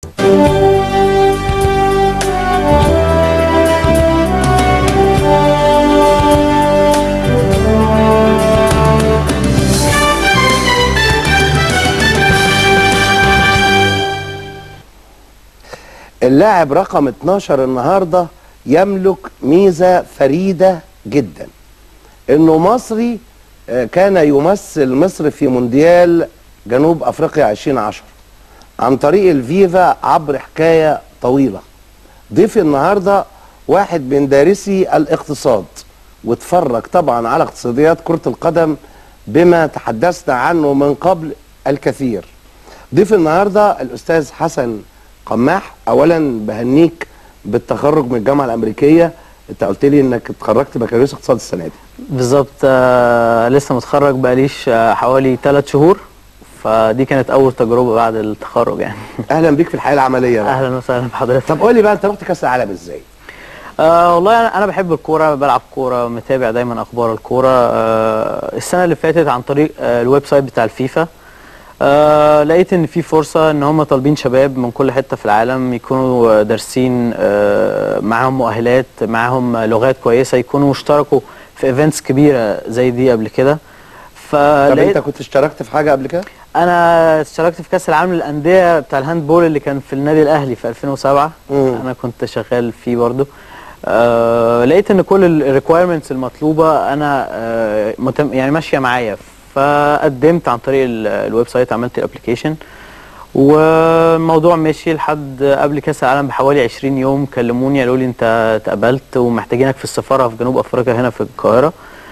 اللاعب رقم 12 النهارده يملك ميزه فريده جدا انه مصري آه، كان يمثل مصر في مونديال جنوب افريقيا 2010 عن طريق الفيفا عبر حكايه طويله ضيف النهارده واحد من دارسي الاقتصاد واتفرج طبعا على اقتصاديات كره القدم بما تحدثنا عنه من قبل الكثير ضيف النهارده الاستاذ حسن قماح اولا بهنيك بالتخرج من الجامعه الامريكيه انت قلت لي انك اتخرجت بكالوريوس اقتصاد السنه دي بالظبط آه لسه متخرج بقاليش آه حوالي ثلاث شهور فدي كانت اول تجربه بعد التخرج يعني اهلا بيك في الحياه العمليه بقى. اهلا وسهلا بحضرتك طب قول لي بقى انت رحت كاس العالم ازاي آه والله انا انا بحب الكوره بلعب كوره متابع دايما اخبار الكوره آه السنه اللي فاتت عن طريق آه الويب سايت بتاع الفيفا آه لقيت ان في فرصه ان هم طالبين شباب من كل حته في العالم يكونوا دارسين آه معاهم مؤهلات معاهم لغات كويسه يكونوا اشتركوا في ايفنتس كبيره زي دي قبل كده طب فلقيت انت كنت اشتركت في حاجه قبل كده انا اشتركت في كاس العالم للانديه بتاع الهاندبول اللي كان في النادي الاهلي في 2007 مم. انا كنت شغال فيه برضه آه لقيت ان كل الريكويرمنتس المطلوبه انا آه متم يعني ماشيه معايا فقدمت عن طريق ال- الويب سايت عملت الابلكيشن والموضوع مشي لحد قبل كاس العالم بحوالي 20 يوم كلموني قالوا لي انت اتقبلت ومحتاجينك في السفاره في جنوب افريقيا هنا في القاهره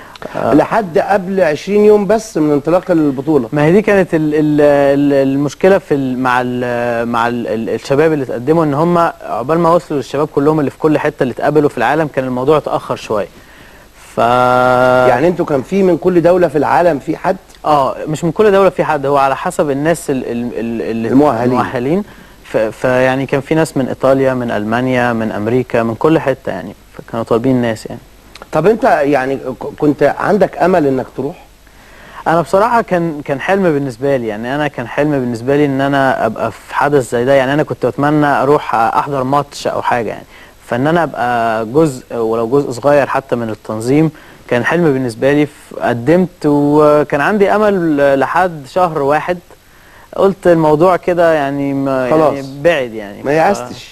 لحد قبل 20 يوم بس من انطلاق البطوله ما هي دي كانت ال ال ال المشكله في ال مع ال مع ال ال الشباب اللي اتقدموا ان هم عقبال ما وصلوا للشباب كلهم اللي في كل حته اللي اتقبلوا في العالم كان الموضوع اتاخر شويه ف يعني انتوا كان في من كل دوله في العالم في حد اه مش من كل دوله في حد هو على حسب الناس ال ال ال ال المؤهلين. المؤهلين ف- فيعني كان في ناس من ايطاليا من المانيا من امريكا من كل حته يعني فكانوا طالبين ناس يعني طب انت يعني ك- كنت عندك امل انك تروح انا بصراحه كان كان حلم بالنسبه لي يعني انا كان حلم بالنسبه لي ان انا ابقى في حدث زي ده يعني انا كنت اتمنى اروح احضر ماتش او حاجه يعني فان انا ابقى جزء ولو جزء صغير حتى من التنظيم كان حلم بالنسبه لي ف- قدمت وكان عندي امل لحد شهر واحد قلت الموضوع كده يعني ما خلاص. يعني بعد يعني ما ف- يأستش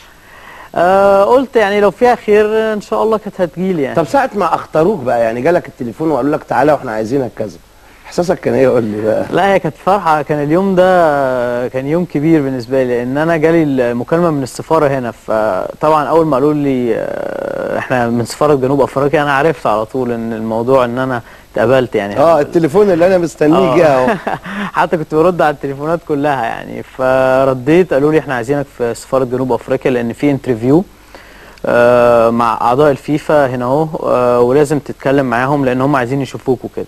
آه قلت يعني لو فيها خير ان شاء الله كانت هتجيلي يعني طب ساعه ما اختاروك بقى يعني جالك التليفون وقالوا لك تعالى واحنا عايزينك كذا احساسك كان ايه قول لي بقى لا هي كانت فرحة كان اليوم ده كان يوم كبير بالنسبة لي لأن أنا جالي المكالمة من السفارة هنا فطبعا أول ما قالوا لي آه، إحنا من سفارة جنوب أفريقيا أنا عرفت على طول إن الموضوع إن أنا اتقبلت يعني اه التليفون اللي انا مستنيه آه. جه اهو حتى كنت برد على التليفونات كلها يعني فرديت قالوا لي احنا عايزينك في سفاره جنوب افريقيا لان في انترفيو آه مع اعضاء الفيفا هنا اهو آه ولازم تتكلم معاهم لان هم عايزين يشوفوك وكده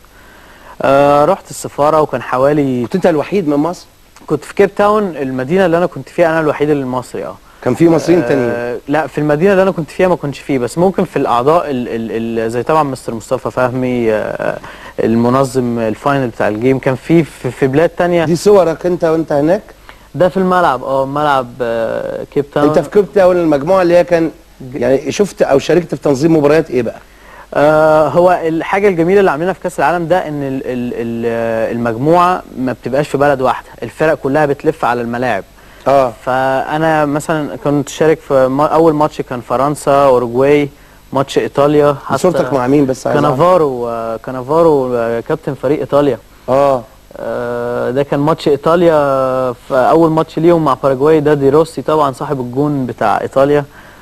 آه رحت السفاره وكان حوالي كنت انت الوحيد من مصر كنت في كيب تاون المدينه اللي انا كنت فيها انا الوحيد المصري اه كان في مصريين تانيين آه لا في المدينه اللي انا كنت فيها ما كنتش فيه بس ممكن في الاعضاء ال ال ال زي طبعا مستر مصطفى فهمي آه المنظم الفاينل بتاع الجيم كان في في, في بلاد تانية دي صورك انت وانت هناك ده في الملعب اه ملعب آه كيب تاون انت في كيب تاون المجموعه اللي هي كان يعني شفت او شاركت في تنظيم مباريات ايه بقى آه هو الحاجه الجميله اللي عاملينها في كاس العالم ده ان ال ال ال المجموعه ما بتبقاش في بلد واحده الفرق كلها بتلف على الملاعب اه فانا مثلا كنت شارك في ما- اول ماتش كان فرنسا اوروجواي ماتش ايطاليا حتى صورتك مع مين بس عايز أعرف. كانافارو آه، كانافارو آه، كابتن فريق ايطاليا اه آه، ده كان ماتش ايطاليا في اول ماتش ليهم مع باراجواي ده دي روسي طبعا صاحب الجون بتاع ايطاليا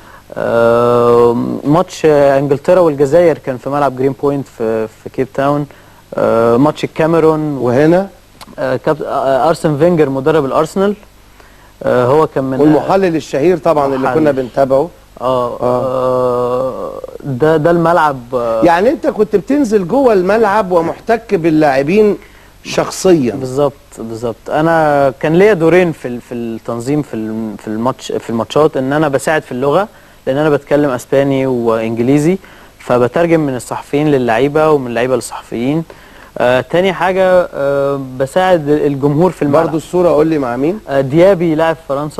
آه، ماتش آه، انجلترا والجزائر كان في ملعب جرين بوينت في في كيب تاون آه، ماتش الكاميرون وهنا آه، كاب- آه، ارسن فينجر مدرب الارسنال آه، هو كان من والمحلل الشهير طبعا اللي محلل. كنا بنتابعه اه آه، ده ده الملعب آه، يعني انت كنت بتنزل جوه الملعب ومحتك باللاعبين شخصيا بالظبط بالظبط انا كان ليا دورين في ال- في التنظيم في الم- في الماتش في الماتشات ان انا بساعد في اللغه لان انا بتكلم اسباني وانجليزي فبترجم من الصحفيين للعيبه ومن اللعيبه للصحفيين آه تاني حاجه آه بساعد الجمهور في الملعب برضو الصوره قول لي مع مين آه ديابي لاعب فرنسا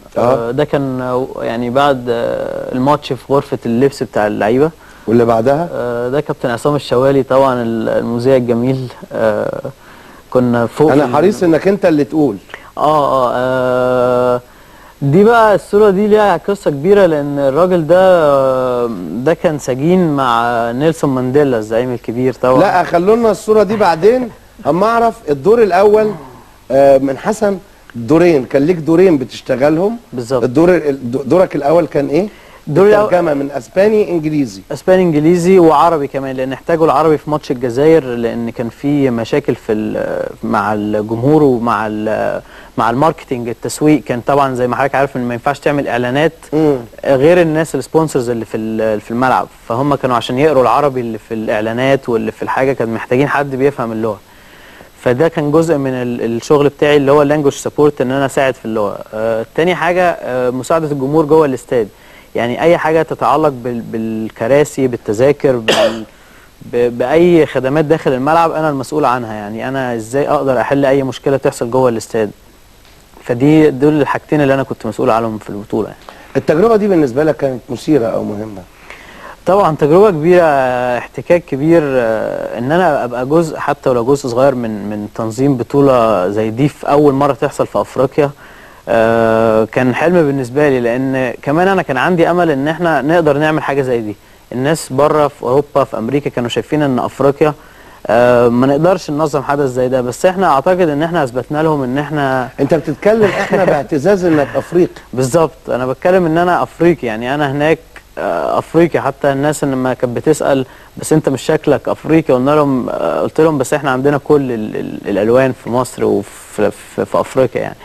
آه. آه، ده كان آه، يعني بعد آه، الماتش في غرفه اللبس بتاع اللعيبه واللي بعدها آه، ده كابتن عصام الشوالي طبعا ال- المذيع الجميل آه، كنا فوق انا في ال- حريص انك انت اللي تقول اه اه آه، دي بقى الصورة دي ليها قصة كبيرة لأن الراجل ده آه، ده كان سجين مع نيلسون مانديلا الزعيم الكبير طبعا لا خلونا الصوره دي بعدين اما اعرف الدور الاول آه، من حسن دورين كان ليك دورين بتشتغلهم بالظبط. الدور ال- دورك الاول كان ايه الدور الأول- ترجمه من اسباني انجليزي اسباني انجليزي وعربي كمان لان احتاجوا العربي في ماتش الجزائر لان كان في مشاكل في ال- مع الجمهور ومع ال- مع الماركتينج التسويق كان طبعا زي ما حضرتك عارف ان ما ينفعش تعمل اعلانات مم. غير الناس السبونسرز اللي في ال- في الملعب فهم كانوا عشان يقروا العربي اللي في الاعلانات واللي في الحاجه كانوا محتاجين حد بيفهم اللغه فده كان جزء من ال- الشغل بتاعي اللي هو اللانجوج سبورت ان انا اساعد في اللغه آه تاني حاجه آه مساعده الجمهور جوه الاستاد يعني اي حاجه تتعلق بال بالكراسي بالتذاكر بال ب- باي خدمات داخل الملعب انا المسؤول عنها يعني انا ازاي اقدر احل اي مشكله تحصل جوه الاستاد فدي دول الحاجتين اللي انا كنت مسؤول عنهم في البطوله يعني. التجربه دي بالنسبه لك كانت مثيره او مهمه طبعا تجربه كبيره آه، احتكاك كبير آه، ان انا ابقى جزء حتى ولو جزء صغير من من تنظيم بطوله زي دي في اول مره تحصل في افريقيا آه، كان حلم بالنسبه لي لان كمان انا كان عندي امل ان احنا نقدر نعمل حاجه زي دي الناس بره في اوروبا في امريكا كانوا شايفين ان افريقيا آه، ما نقدرش ننظم حدث زي ده بس احنا اعتقد ان احنا اثبتنا لهم ان احنا انت بتتكلم احنا باعتزاز انك افريقي بالظبط انا بتكلم ان انا افريقي يعني انا هناك آه، افريقي حتى الناس اللي لما كانت بتسال بس انت مش شكلك افريقي قلنا لهم آه، قلت لهم بس احنا عندنا كل ال ال الالوان في مصر وفي في, في افريقيا يعني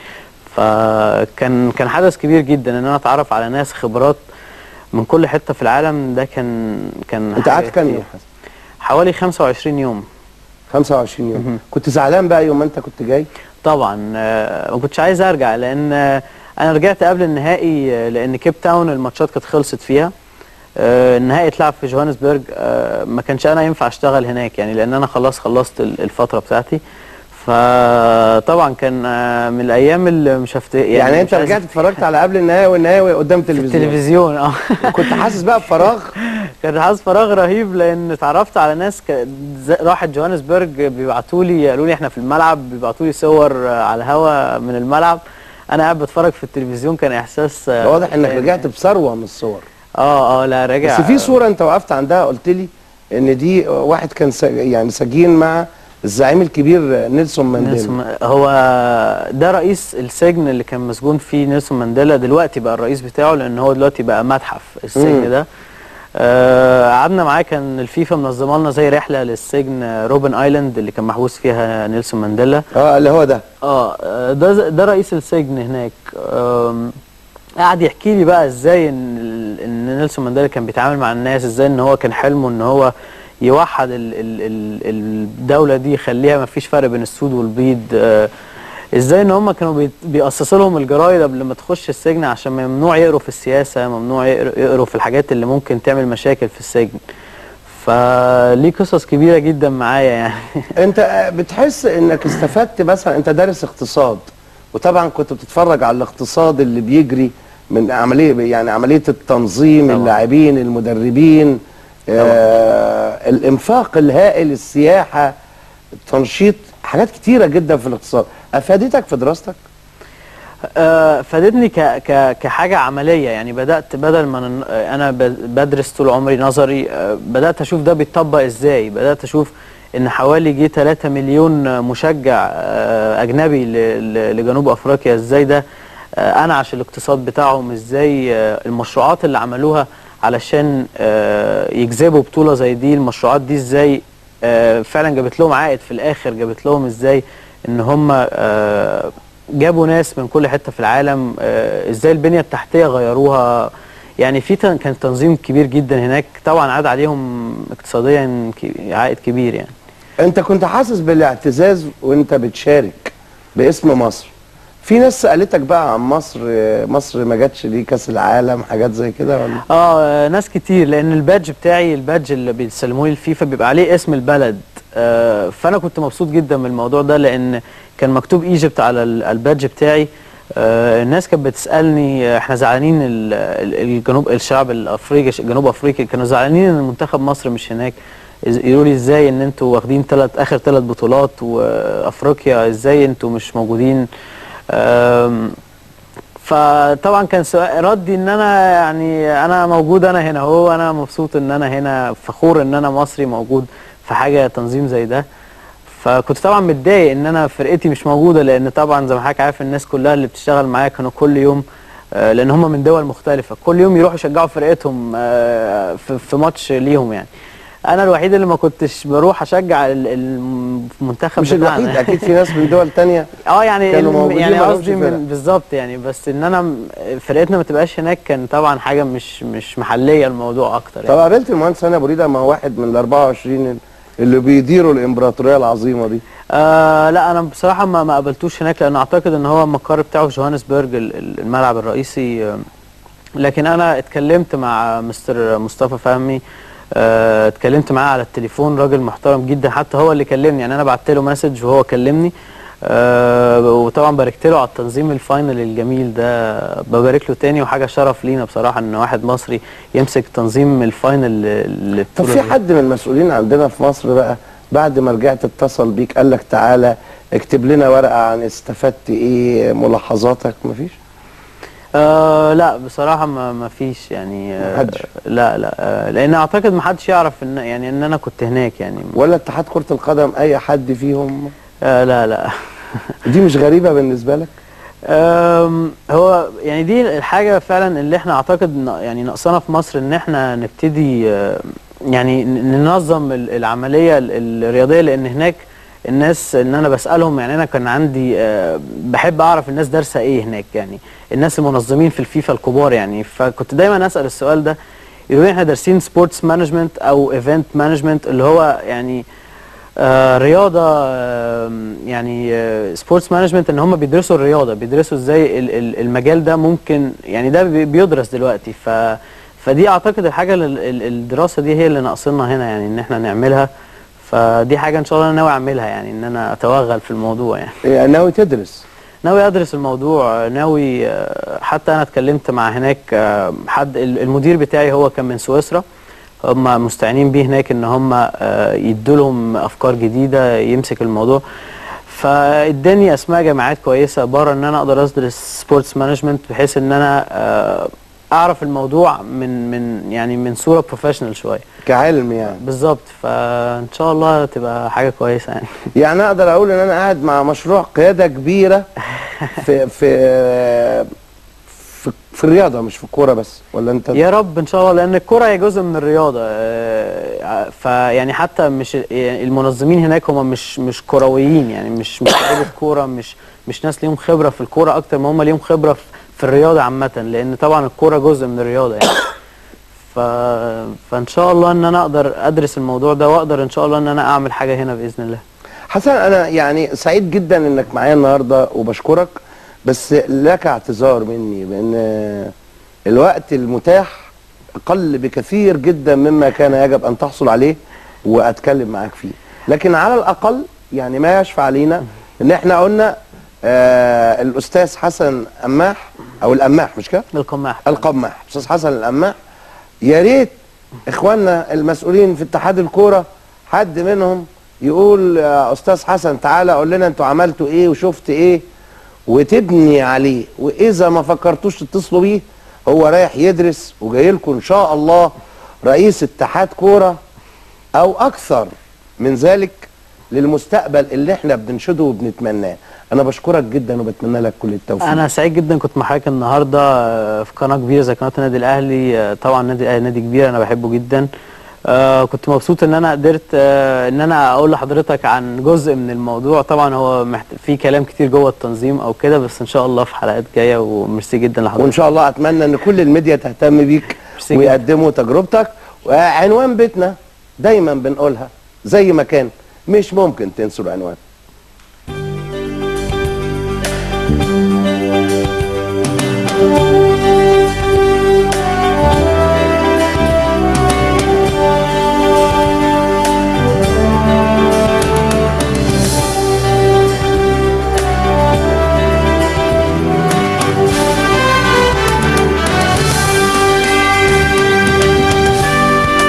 فكان كان حدث كبير جدا ان انا اتعرف على ناس خبرات من كل حته في العالم ده كان كان انت حاجة قعدت كام كتير. يوم حسن حوالي 25 يوم 25 يوم كنت زعلان بقى يوم ما انت كنت جاي طبعا آه، ما كنتش عايز ارجع لان آه، انا رجعت قبل النهائي آه، لان كيب تاون الماتشات كانت خلصت فيها آه، النهائي اتلعب في جوهانسبرج آه، ما كانش انا ينفع اشتغل هناك يعني لان انا خلاص خلصت ال- الفتره بتاعتي فطبعا كان آه، من الايام اللي مش هفت يعني, يعني, مش انت عايز رجعت اتفرجت على قبل النهائي والنهائي قدام التلفزيون التلفزيون اه كنت حاسس بقى بفراغ كان حاسس فراغ رهيب لان اتعرفت على ناس ك... ز- راحت جوهانسبرج بيبعتوا لي قالوا لي احنا في الملعب بيبعتوا لي صور آه، على الهوا من الملعب انا قاعد بتفرج في التلفزيون كان احساس آه، واضح انك يعني- رجعت بثروه من الصور اه اه لا راجع بس في صوره انت وقفت عندها قلت لي ان دي واحد كان س- يعني سجين مع الزعيم الكبير نيلسون مانديلا نيلسون هو ده رئيس السجن اللي كان مسجون فيه نيلسون مانديلا دلوقتي بقى الرئيس بتاعه لان هو دلوقتي بقى متحف السجن مم. ده آه، قعدنا معاه كان الفيفا منظمه لنا زي رحله للسجن آه، روبن ايلاند اللي كان محبوس فيها نيلسون مانديلا اه اللي هو ده اه آه، ده ده رئيس السجن هناك آم، قعد يحكي لي بقى ازاي ان ال- ان نيلسون مانديلا كان بيتعامل مع الناس ازاي ان هو كان حلمه ان هو يوحد ال ال ال الدوله دي يخليها ما فيش فرق بين السود والبيض آه، ازاي ان هم كانوا بيت- بيأسسوا لهم الجرايد قبل ما تخش السجن عشان ممنوع يقروا في السياسه ممنوع يقروا, يقروا في الحاجات اللي ممكن تعمل مشاكل في السجن فليه قصص كبيره جدا معايا يعني انت آه، بتحس انك استفدت مثلا انت دارس اقتصاد وطبعا كنت بتتفرج على الاقتصاد اللي بيجري من عمليه يعني عمليه التنظيم طبعا. اللاعبين المدربين آه الانفاق الهائل السياحه التنشيط حاجات كتيره جدا في الاقتصاد افادتك في دراستك آه، فادتني ك ك كحاجه عمليه يعني بدات بدل ما نن- آه، انا ب- بدرس طول عمري نظري آه، بدات اشوف ده بيتطبق ازاي بدات اشوف ان حوالي جه 3 مليون مشجع آه، اجنبي ل- ل- لجنوب افريقيا ازاي ده آه، انعش الاقتصاد بتاعهم ازاي آه، المشروعات اللي عملوها علشان آه، يجذبوا بطوله زي دي المشروعات دي ازاي آه، فعلا جابت لهم عائد في الاخر جابت لهم ازاي ان هم آه، جابوا ناس من كل حته في العالم آه، ازاي البنيه التحتيه غيروها يعني في تن- كان تنظيم كبير جدا هناك طبعا عاد عليهم اقتصاديا ك- عائد كبير يعني انت كنت حاسس بالاعتزاز وانت بتشارك باسم مصر في ناس سالتك بقى عن مصر آه، مصر ما جاتش ليه كاس العالم حاجات زي كده ولا اه ناس كتير لان البادج بتاعي البادج اللي بيسلموه لي الفيفا بيبقى عليه اسم البلد آه فانا كنت مبسوط جدا من الموضوع ده لان كان مكتوب ايجيبت على ال- البادج بتاعي آه، الناس كانت بتسالني آه، احنا زعلانين ال- ال- الجنوب الشعب الافريقي ش- جنوب افريقيا كانوا زعلانين ان منتخب مصر مش هناك إز- يقولوا لي ازاي ان انتوا واخدين ثلاث اخر ثلاث بطولات وافريقيا ازاي انتوا مش موجودين آم، فطبعا كان سؤال ردي ان انا يعني انا موجود انا هنا هو انا مبسوط ان انا هنا فخور ان انا مصري موجود في حاجه تنظيم زي ده فكنت طبعا متضايق ان انا فرقتي مش موجوده لان طبعا زي ما حضرتك عارف الناس كلها اللي بتشتغل معايا كانوا كل يوم آه، لان هم من دول مختلفه كل يوم يروحوا يشجعوا فرقتهم آه، في في ماتش ليهم يعني انا الوحيد اللي ما كنتش بروح اشجع ال- المنتخب مش بتاعنا. الوحيد اكيد في ناس من دول تانية اه يعني كانوا الم- موجودين يعني ما لهمش قصدي فرق. من بالظبط يعني بس ان انا م- فرقتنا ما تبقاش هناك كان طبعا حاجه مش مش محليه الموضوع اكتر طب يعني قابلت المهندس هاني ابو ريده ما هو واحد من ال 24 اللي بيديروا الامبراطوريه العظيمه دي آه لا انا بصراحه ما ما قابلتوش هناك لان اعتقد ان هو المقر بتاعه في جوهانسبرج ال- ال- الملعب الرئيسي آه، لكن انا اتكلمت مع مستر مصطفى فهمي آه، اتكلمت معاه على التليفون راجل محترم جدا حتى هو اللي كلمني يعني انا بعت له مسج وهو كلمني آه وطبعا باركت له على التنظيم الفاينل الجميل ده ببارك له تاني وحاجه شرف لينا بصراحه ان واحد مصري يمسك تنظيم الفاينل اللي طب في حد من المسؤولين عندنا في مصر بقى بعد ما رجعت اتصل بيك قال لك تعالى اكتب لنا ورقه عن استفدت ايه ملاحظاتك مفيش آه لا بصراحة ما ما فيش يعني آه محدش. لا لا آه لأن أعتقد ما حدش يعرف إن يعني إن أنا كنت هناك يعني ولا اتحاد كره القدم اي حد فيهم آه لا لا دي مش غريبه بالنسبه لك آم، هو يعني دي الحاجة فعلا اللي احنا أعتقد ن- يعني ناقصانا في مصر إن احنا نبتدي آه، يعني ن- ننظم ال- العملية ال- الرياضية لأن هناك الناس ان انا بسالهم يعني انا كان عندي آه، بحب اعرف الناس دارسه ايه هناك يعني الناس المنظمين في الفيفا الكبار يعني فكنت دايما اسال السؤال ده يقولوا لي احنا دارسين سبورتس مانجمنت او ايفنت مانجمنت اللي هو يعني آه رياضه آه يعني سبورتس مانجمنت ان هم بيدرسوا الرياضه بيدرسوا ازاي ال- ال- المجال ده ممكن يعني ده بي- بيدرس دلوقتي ف فدي اعتقد الحاجه اللي ال- ال- الدراسه دي هي اللي ناقصنا هنا يعني ان احنا نعملها فدي حاجه ان شاء الله انا ناوي اعملها يعني ان انا اتوغل في الموضوع يعني إيه، ناوي تدرس ناوي ادرس الموضوع ناوي آه، حتى انا اتكلمت مع هناك آه، حد ال- المدير بتاعي هو كان من سويسرا هم مستعينين بيه هناك ان هم آه، يدوا لهم افكار جديده يمسك الموضوع فاداني اسماء جامعات كويسه بره ان انا اقدر ادرس سبورتس مانجمنت بحيث ان انا آه، اعرف الموضوع من من يعني من صوره بروفيشنال شويه كعلم يعني بالظبط فان شاء الله تبقى حاجه كويسه يعني يعني اقدر اقول ان انا قاعد مع مشروع قياده كبيره في في في, في الرياضه مش في الكوره بس ولا انت يا رب ان شاء الله لان الكره هي جزء من الرياضه آه، فيعني حتى مش يعني المنظمين هناك هم مش مش كرويين يعني مش مش لعيبه كوره مش مش ناس ليهم خبره في الكوره اكتر ما هم ليهم خبره في- في الرياضه عامه لان طبعا الكوره جزء من الرياضه يعني ف... فان شاء الله ان انا اقدر ادرس الموضوع ده واقدر ان شاء الله ان انا اعمل حاجه هنا باذن الله حسن انا يعني سعيد جدا انك معايا النهارده وبشكرك بس لك اعتذار مني بان الوقت المتاح قل بكثير جدا مما كان يجب ان تحصل عليه واتكلم معاك فيه لكن على الاقل يعني ما يشفع علينا ان احنا قلنا آه الاستاذ حسن اماح او الاماح مش كده القماح القماح استاذ حسن القماح يا ريت اخواننا المسؤولين في اتحاد الكوره حد منهم يقول يا استاذ حسن تعالى قول لنا انتوا عملتوا ايه وشفت ايه وتبني عليه واذا ما فكرتوش تتصلوا بيه هو رايح يدرس وجاي لكم ان شاء الله رئيس اتحاد كوره او اكثر من ذلك للمستقبل اللي احنا بننشده وبنتمناه انا بشكرك جدا وبتمنى لك كل التوفيق انا سعيد جدا كنت مع حضرتك النهارده آه، في قناه كبيره زي قناه النادي الاهلي آه، طبعا النادي الاهلي نادي كبير انا بحبه جدا آه كنت مبسوط ان انا قدرت آه ان انا اقول لحضرتك عن جزء من الموضوع طبعا هو محت... في كلام كتير جوه التنظيم او كده بس ان شاء الله في حلقات جايه وميرسي جدا وان لحضرتك شاء الله اتمنى ان كل الميديا تهتم بيك ميرسي جدا. ويقدموا تجربتك وعنوان بيتنا دايما بنقولها زي ما كان مش ممكن تنسوا العنوان Thank you.